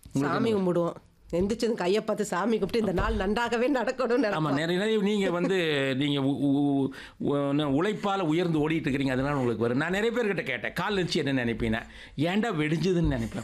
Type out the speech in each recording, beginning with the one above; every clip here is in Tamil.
சாமி கும்பிடுவோம் எந்திரிச்சது கையை பார்த்து சாமி கும்பிட்டு இந்த நாள் நன்றாகவே நடக்கணும்னு ஆமாம் நினைப்போம். நிறைய நிறைய நீங்கள் வந்து நீங்கள் உழைப்பால் உயர்ந்து ஓடிட்டு இருக்கிறீங்க அதனால உங்களுக்கு வரும் நான் நிறைய பேர்கிட்ட கேட்டேன் கால் நினச்சி என்ன நினைப்பீங்கன்னா ஏன்டா வெடிஞ்சதுன்னு நினைப்பேன்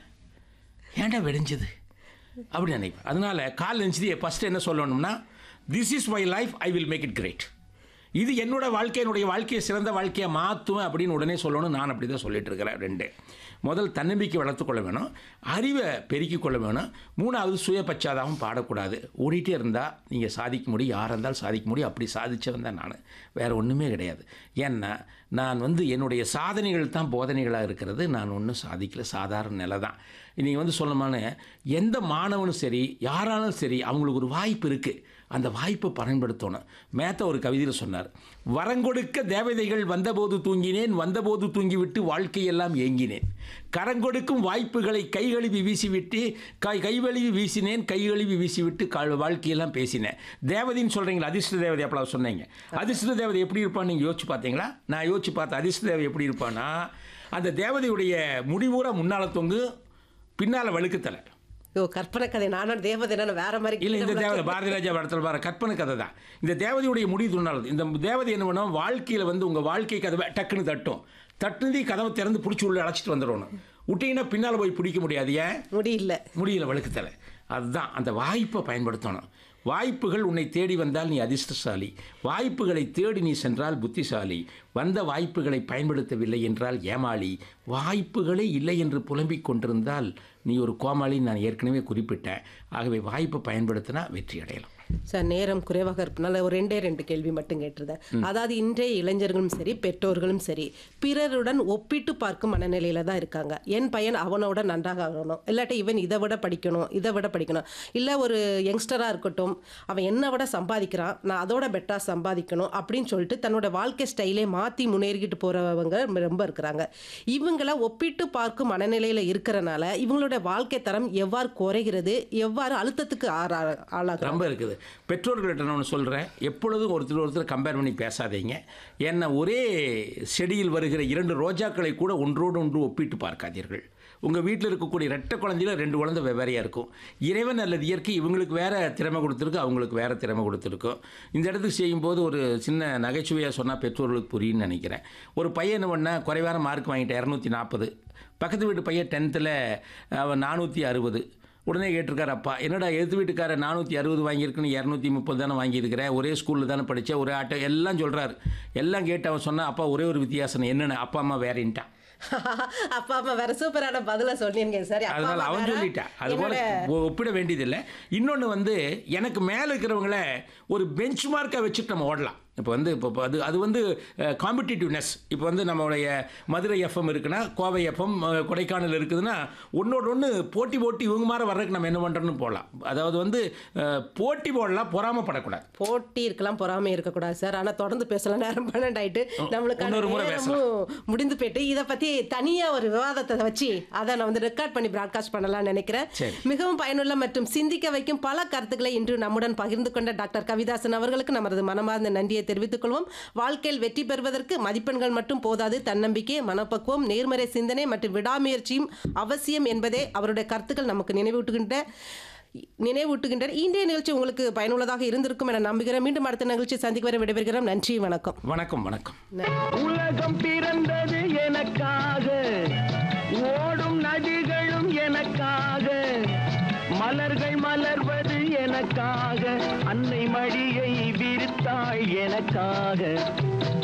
ஏன்டா வெடிஞ்சது அப்படி நினைப்பேன் அதனால கால் நினச்சது ஃபஸ்ட்டு என்ன சொல்லணும்னா this is my life I will make it great இது என்னோட வாழ்க்கை என்னுடைய வாழ்க்கையை சிறந்த வாழ்க்கையை மாற்றுவேன் அப்படின்னு உடனே சொல்லணும் நான் அப்படி தான் சொல்லிட்டு இருக்கிறேன் ரெண்டு முதல் தன்னம்பிக்கை வளர்த்துக்கொள்ள வேணும் அறிவை பெருக்கிக் கொள்ள வேணும் மூணாவது சுய பச்சாதாபம் பாடக்கூடாது ஓடிட்டே இருந்தால் நீங்கள் சாதிக்க முடியும் யாராக இருந்தாலும் சாதிக்க முடியும் அப்படி சாதிச்சவன் தான் நான் வேறு ஒன்றுமே கிடையாது ஏன்னா நான் வந்து என்னுடைய சாதனைகள் தான் போதனைகளாக இருக்கிறது நான் ஒன்றும் சாதிக்கல சாதாரண நிலை தான் நீங்கள் வந்து சொல்லமான எந்த மாணவனும் சரி யாராலும் சரி அவங்களுக்கு ஒரு வாய்ப்பு இருக்குது அந்த வாய்ப்பை பயன்படுத்தணும் மேத்த ஒரு கவிதையில் சொன்னார் வரங்கொடுக்க தேவதைகள் வந்தபோது தூங்கினேன் வந்தபோது தூங்கிவிட்டு வாழ்க்கையெல்லாம் ஏங்கினேன் கரங்கொடுக்கும் வாய்ப்புகளை கைகழுவி வீசிவிட்டு கை கைவழுவி வீசினேன் கைகழுவி வீசிவிட்டு கா வாழ்க்கையெல்லாம் பேசினேன் தேவதைன்னு சொல்கிறீங்களா அதிர்ஷ்ட தேவதை அப்பளவு சொன்னீங்க அதிர்ஷ்ட தேவதை எப்படி இருப்பான்னு நீங்கள் யோசிச்சு பார்த்தீங்களா நான் யோசிச்சு பார்த்தேன் அதிர்ஷ்ட தேவதை எப்படி இருப்பான்னா அந்த தேவதையுடைய முடிவூரா முன்னால் தொங்கு பின்னால் வழுக்குத்தலை ஓ கற்பனை கதை நானும் தேவதை நான் வேற மாதிரி இல்லை இந்த கீழே தேவதை விழ- பாரதி ராஜா படத்தில் வர கற்பனை கதை தான் இந்த தேவதையுடைய முடிவு துண்ணாலது இந்த தேவதை என்ன பண்ணும் வாழ்க்கையில் வந்து உங்கள் வாழ்க்கை கதவை டக்குன்னு தட்டும் தட்டுனதி கதவை திறந்து பிடிச்சி உள்ள அழைச்சிட்டு வந்துடணும் விட்டீங்கன்னா பின்னால் போய் பிடிக்க முடியாது ஏன் முடியல முடியல வழுக்குத்தலை அதுதான் அந்த வாய்ப்பை பயன்படுத்தணும் வாய்ப்புகள் உன்னை தேடி வந்தால் நீ அதிர்ஷ்டசாலி வாய்ப்புகளை தேடி நீ சென்றால் புத்திசாலி வந்த வாய்ப்புகளை பயன்படுத்தவில்லை என்றால் ஏமாளி வாய்ப்புகளே இல்லை என்று புலம்பிக் கொண்டிருந்தால் நீ ஒரு கோமாளி நான் ஏற்கனவே குறிப்பிட்டேன் ஆகவே வாய்ப்பை பயன்படுத்தினா வெற்றி அடையலாம் சார் நேரம் குறைவாக இருப்பனால ஒரு ரெண்டே ரெண்டு கேள்வி மட்டும் கேட்டிருந்தேன் அதாவது இன்றைய இளைஞர்களும் சரி பெற்றோர்களும் சரி பிறருடன் ஒப்பிட்டு பார்க்கும் மனநிலையில தான் இருக்காங்க என் பையன் அவனோட நன்றாக ஆகணும் இல்லாட்டி இவன் இதை விட படிக்கணும் இதை விட படிக்கணும் இல்லை ஒரு யங்ஸ்டராக இருக்கட்டும் அவன் என்னை விட சம்பாதிக்கிறான் நான் அதோட பெட்டராக சம்பாதிக்கணும் அப்படின்னு சொல்லிட்டு தன்னோட வாழ்க்கை ஸ்டைலே மாற்றி முன்னேறிக்கிட்டு போகிறவங்க ரொம்ப இருக்கிறாங்க இவங்கள ஒப்பிட்டு பார்க்கும் மனநிலையில் இருக்கிறனால இவங்களோட வாழ்க்கை தரம் எவ்வாறு குறைகிறது எவ்வாறு அழுத்தத்துக்கு ஆறா ஆளாகிறாங்க ரொம்ப இருக்குது பெற்றோர்கள்ட்ட நான் ஒன்று சொல்கிறேன் எப்பொழுதும் ஒருத்தர் ஒருத்தர் கம்பேர் பண்ணி பேசாதீங்க ஏன்னா ஒரே செடியில் வருகிற இரண்டு ரோஜாக்களை கூட ஒன்றோடு ஒன்று ஒப்பிட்டு பார்க்காதீர்கள் உங்கள் வீட்டில் இருக்கக்கூடிய ரெட்டை குழந்தையில ரெண்டு குழந்தை வெவ்வேறையாக இருக்கும் இறைவன் அல்லது இயற்கை இவங்களுக்கு வேற திறமை கொடுத்துருக்கு அவங்களுக்கு வேற திறமை கொடுத்துருக்கும் இந்த இடத்துக்கு செய்யும்போது ஒரு சின்ன நகைச்சுவையாக சொன்னால் பெற்றோர்களுக்கு புரியும்னு நினைக்கிறேன் ஒரு பையன் என்ன பண்ண குறைவான மார்க் வாங்கிட்டேன் இரநூத்தி நாற்பது பக்கத்து வீட்டு பையன் டென்த்தில் அவன் நானூற்றி அறுபது உடனே கேட்டிருக்காரு அப்பா என்னடா எழுத்து வீட்டுக்காரர் நானூற்றி அறுபது வாங்கியிருக்குன்னு இரநூத்தி முப்பது தானே வாங்கியிருக்கிறேன் ஒரே ஸ்கூலில் தானே படித்தேன் ஒரே ஆட்டோ எல்லாம் சொல்கிறாரு எல்லாம் கேட்டு அவன் சொன்னா அப்பா ஒரே ஒரு வித்தியாசம் என்னென்ன அப்பா அம்மா வேறேன்ட்டான் அப்பா அம்மா வேற சூப்பரான பதில சொன்னீங்க சரி அப்பா அதனால அம்மா அவன் வேற, சொல்லிட்டான் அது போல என்னோட- ஒ- ஒப்பிட வேண்டியதில்லை இன்னொன்று வந்து எனக்கு மேலே இருக்கிறவங்கள ஒரு பெஞ்ச் மார்க்காக வச்சுட்டு நம்ம ஓடலாம் இப்போ வந்து இப்போ இப்போ அது அது வந்து காம்படிட்டிவ்னஸ் இப்போ வந்து நம்மளுடைய மதுரை எஃப்எம் இருக்குன்னா கோவை எஃப்எம் கொடைக்கானல் இருக்குதுன்னா ஒன்றோட ஒன்று போட்டி போட்டி இவங்க மாதிரி வர்றதுக்கு நம்ம என்ன பண்ணுறோன்னு போகலாம் அதாவது வந்து அஹ், போட்டி போடலாம் பொறாமப்படக்கூடாது போட்டி இருக்கலாம் பொறாமை இருக்கக்கூடாது சார் ஆனா தொடர்ந்து பேசலாம் நேரம் பன்னெண்டு ஆயிட்டு நம்மளுக்கான இன்னொரு முறை நேரமும் முடிந்து போயிட்டு இதை பத்தி தனியா ஒரு விவாதத்தை வச்சு அதை நான் வந்து ரெக்கார்ட் பண்ணி பிராட்காஸ்ட் பண்ணலாம்னு நினைக்கிறேன் சரி. மிகவும் பயனுள்ள மற்றும் சிந்திக்க வைக்கும் பல கருத்துக்களை இன்று நம்முடன் பகிர்ந்து கொண்ட டாக்டர் கவிதாசன் அவர்களுக்கு நமது மனமார்ந்த நன்றியை தெரிவித்துக் கொள்வோம் வாழ்க்கையில் வெற்றி பெறுவதற்கு மதிப்பெண்கள் மட்டும் போதாது தன்னம்பிக்கை மனப்பக்குவம் நேர்மறை சிந்தனை மற்றும் விடாமுயற்சியும் அவசியம் என்பதே அவருடைய கருத்துக்கள் நமக்கு நினைவூட்டுகின்ற நினைவூட்டுகின்றனர் இன்றைய நிகழ்ச்சி உங்களுக்கு பயனுள்ளதாக இருந்திருக்கும் என நம்புகிறேன் மீண்டும் அடுத்த நிகழ்ச்சி சந்திக்க வரை விடைபெறுகிறோம் நன்றி வணக்கம் வணக்கம் வணக்கம் உலகம் பிறந்தது எனக்காக ஓடும் நதிகளும் எனக்காக மலர்கள் மலர்வது எனக்காக அன்னை மடியை விரித்தாள் எனக்காக